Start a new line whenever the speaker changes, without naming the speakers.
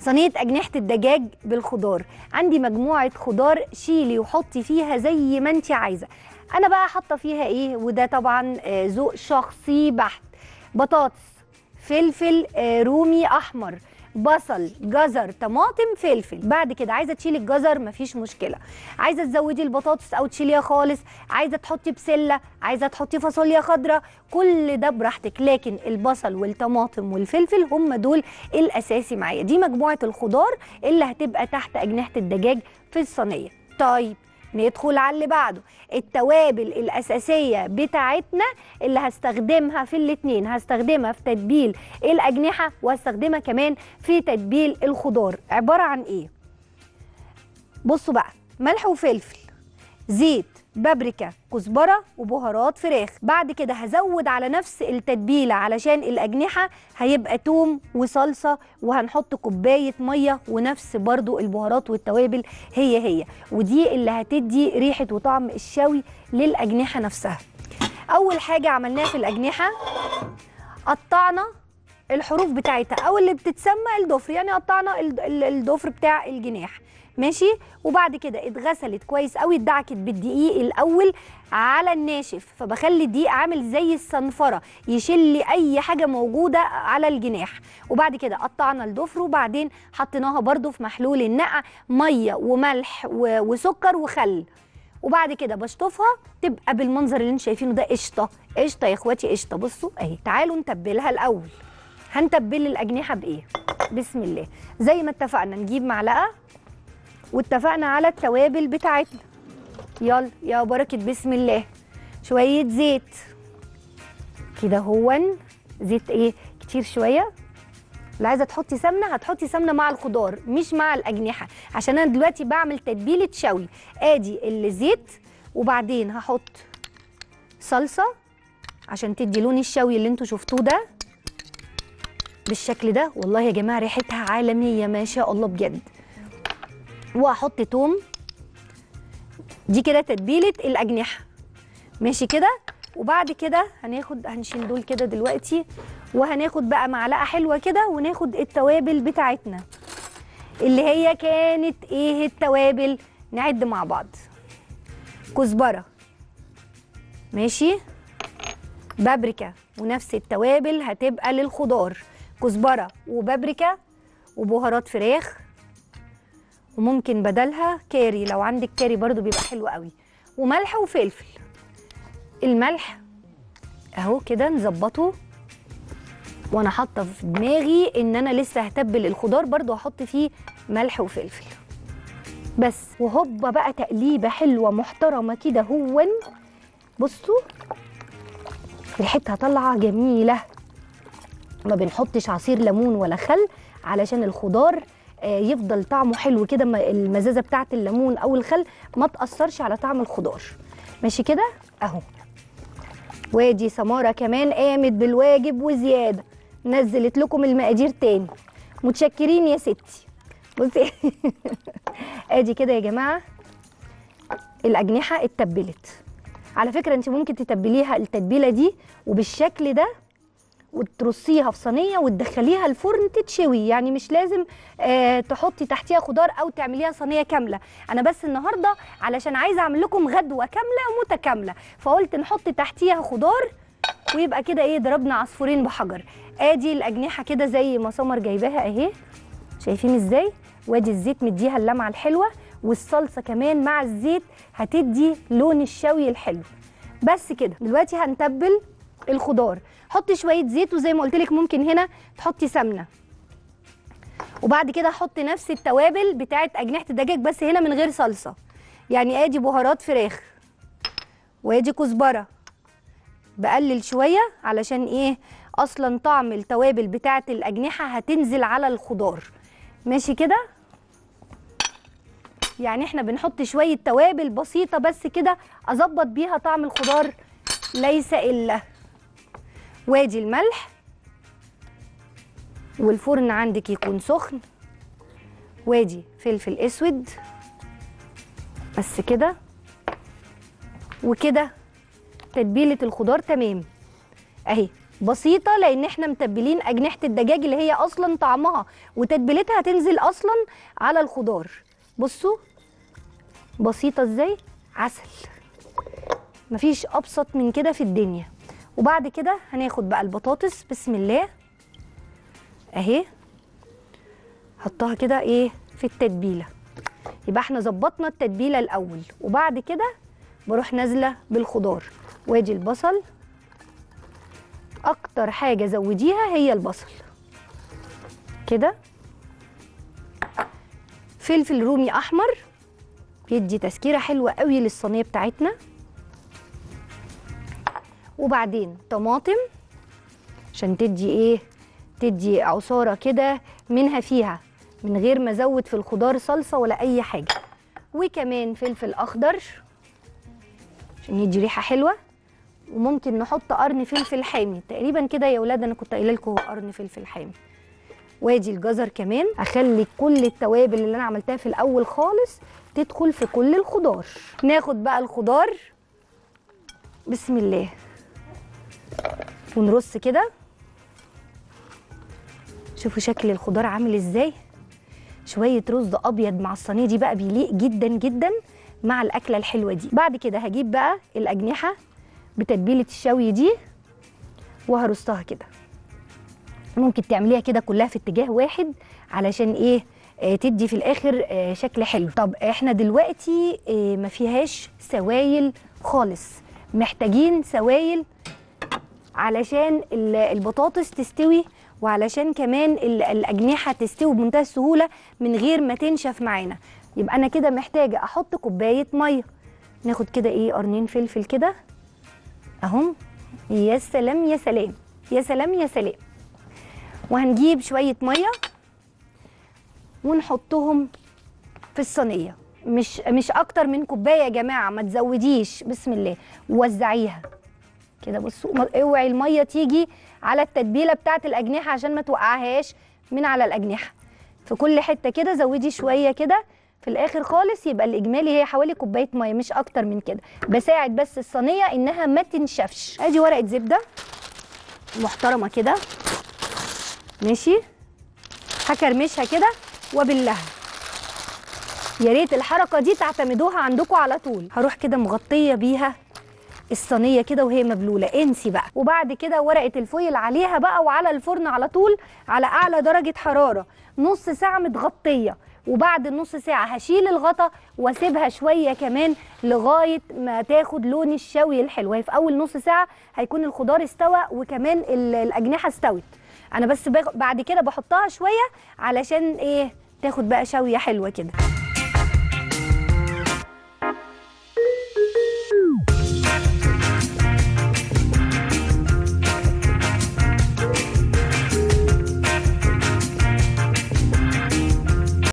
صينيه اجنحه الدجاج بالخضار عندي مجموعه خضار شيلي وحطي فيها زي ما انت عايزه انا بقى حاطه فيها ايه وده طبعا آه، ذوق شخصي بحت بطاطس فلفل آه، رومي احمر بصل جزر طماطم فلفل بعد كده عايزه تشيلي الجزر مفيش مشكله عايزه تزودي البطاطس او تشيليها خالص عايزه تحطي بسله عايزه تحطي فاصوليا خضراء كل ده براحتك لكن البصل والطماطم والفلفل هم دول الاساسي معايا دي مجموعه الخضار اللي هتبقى تحت اجنحه الدجاج في الصينيه طيب ندخل على اللي بعده التوابل الأساسية بتاعتنا اللي هستخدمها في الاتنين هستخدمها في تتبيل الأجنحة وهستخدمها كمان في تتبيل الخضار عبارة عن إيه؟ بصوا بقى ملح وفلفل زيت بابريكا كزبره وبهارات فراخ بعد كده هزود على نفس التتبيله علشان الاجنحه هيبقى توم وصلصه وهنحط كوبايه ميه ونفس برضو البهارات والتوابل هي هي ودي اللي هتدي ريحه وطعم الشوي للاجنحه نفسها اول حاجه عملناها في الاجنحه قطعنا الحروف بتاعتها او اللي بتتسمى الضفر يعني قطعنا ال- ال- الضفر بتاع الجناح ماشي وبعد كده اتغسلت كويس قوي اتدعكت بالدقيق الاول على الناشف فبخلي الدقيق عامل زي الصنفره يشيل لي اي حاجه موجوده على الجناح وبعد كده قطعنا الضفر وبعدين حطيناها برده في محلول النقع ميه وملح و- وسكر وخل وبعد كده بشطفها تبقى بالمنظر اللي انتم شايفينه ده قشطه قشطه يا اخواتي قشطه بصوا اهي تعالوا نتبلها الاول هنتبل الاجنحه بايه بسم الله زي ما اتفقنا نجيب معلقه واتفقنا على التوابل بتاعتنا يلا يا بركه بسم الله شويه زيت كده هون زيت ايه كتير شويه اللي عايزه تحطي سمنه هتحطي سمنه مع الخضار مش مع الاجنحه عشان انا دلوقتي بعمل تتبيله شوي ادي الزيت وبعدين هحط صلصه عشان تدي لون الشوي اللي انتوا شفتوه ده بالشكل ده والله يا جماعه ريحتها عالميه ما شاء الله بجد وهحط توم دي كده تتبيله الاجنحه ماشي كده وبعد كده هناخد هنشيل دول كده دلوقتي وهناخد بقى معلقه حلوه كده وناخد التوابل بتاعتنا اللي هي كانت ايه التوابل نعد مع بعض كزبره ماشي بابريكا ونفس التوابل هتبقى للخضار كزبره وبابريكا وبهارات فراخ وممكن بدلها كاري لو عندك كاري برضو بيبقى حلو قوي وملح وفلفل الملح اهو كده نظبطه وانا حاطه في دماغي ان انا لسه هتبل الخضار برضو هحط فيه ملح وفلفل بس وهوبا بقى تقليبه حلوه محترمه كده هون بصوا ريحتها طالعه جميله ما بنحطش عصير ليمون ولا خل علشان الخضار آه، يفضل طعمه حلو كده ما- المزازه بتاعه الليمون او الخل ما تاثرش على طعم الخضار ماشي كده اهو وادي سماره كمان قامت بالواجب وزياده نزلت لكم المقادير تاني متشكرين يا ستي بصي ادي كده يا جماعه الاجنحه اتبلت على فكره انت ممكن تتبليها التتبيله دي وبالشكل ده وترصيها في صينيه وتدخليها الفرن تتشوي يعني مش لازم آه تحطي تحتيها خضار او تعمليها صينيه كامله انا بس النهارده علشان عايزه اعمل لكم غدوه كامله متكامله فقلت نحط تحتيها خضار ويبقى كده ايه ضربنا عصفورين بحجر ادي الاجنحه كده زي ما سمر جايباها اهي شايفين ازاي وادي الزيت مديها اللمعه الحلوه والصلصه كمان مع الزيت هتدي لون الشوي الحلو بس كده دلوقتي هنتبل الخضار حطي شويه زيت وزي ما قلت لك ممكن هنا تحطي سمنه وبعد كده احط نفس التوابل بتاعت اجنحه الدجاج بس هنا من غير صلصه يعني ادي بهارات فراخ وادي كزبره بقلل شويه علشان ايه اصلا طعم التوابل بتاعه الاجنحه هتنزل على الخضار ماشي كده يعني احنا بنحط شويه توابل بسيطه بس كده اظبط بيها طعم الخضار ليس الا وادي الملح والفرن عندك يكون سخن وادي فلفل اسود بس كده وكده تتبيله الخضار تمام اهي بسيطه لان احنا متبلين اجنحه الدجاج اللي هي اصلا طعمها وتتبيلتها هتنزل اصلا على الخضار بصوا بسيطه ازاي عسل مفيش ابسط من كده في الدنيا وبعد كده هناخد بقى البطاطس بسم الله اهي حطها كده ايه في التتبيله يبقى احنا ظبطنا التتبيله الاول وبعد كده بروح نازله بالخضار وادي البصل اكتر حاجه زوديها هي البصل كده فلفل رومي احمر بيدي تسكيره حلوه قوي للصينيه بتاعتنا وبعدين طماطم عشان تدي ايه تدي عصاره كده منها فيها من غير ما ازود في الخضار صلصه ولا اي حاجه وكمان فلفل اخضر عشان يدي ريحه حلوه وممكن نحط قرن فلفل حامي تقريبا كده يا ولاد انا كنت قايله لكم قرن فلفل حامي وادي الجزر كمان اخلي كل التوابل اللي انا عملتها في الاول خالص تدخل في كل الخضار ناخد بقى الخضار بسم الله ونرص كده شوفوا شكل الخضار عامل ازاي شويه رز ابيض مع الصينيه دي بقى بيليق جدا جدا مع الاكله الحلوه دي بعد كده هجيب بقى الاجنحه بتتبيله الشوي دي وهرصها كده ممكن تعمليها كده كلها في اتجاه واحد علشان ايه آه تدي في الاخر آه شكل حلو طب احنا دلوقتي آه ما فيهاش سوائل خالص محتاجين سوائل علشان ال- البطاطس تستوي وعلشان كمان ال- الاجنحه تستوي بمنتهى السهوله من غير ما تنشف معانا يبقى انا كده محتاجه احط كوبايه ميه ناخد كده ايه قرنين فلفل كده اهم يا سلام يا سلام يا سلام يا سلام وهنجيب شويه ميه ونحطهم في الصينيه مش مش اكتر من كوبايه يا جماعه ما تزوديش بسم الله ووزعيها كده بصوا ما- اوعي الميه تيجي على التتبيله بتاعه الاجنحه عشان ما توقعهاش من على الاجنحه في كل حته كده زودي شويه كده في الاخر خالص يبقى الاجمالي هي حوالي كوبايه ميه مش اكتر من كده بساعد بس الصينيه انها ما تنشفش ادي ورقه زبده محترمه كده ماشي هكرمشها كده وابلها يا ريت الحركه دي تعتمدوها عندكم على طول هروح كده مغطيه بيها الصينيه كده وهي مبلوله انسي بقى وبعد كده ورقه الفويل عليها بقى وعلى الفرن على طول على اعلى درجه حراره نص ساعه متغطيه وبعد النص ساعه هشيل الغطا واسيبها شويه كمان لغايه ما تاخد لون الشوي الحلو هي في اول نص ساعه هيكون الخضار استوى وكمان ال- الاجنحه استوت انا بس باخ- بعد كده بحطها شويه علشان ايه تاخد بقى شويه حلوه كده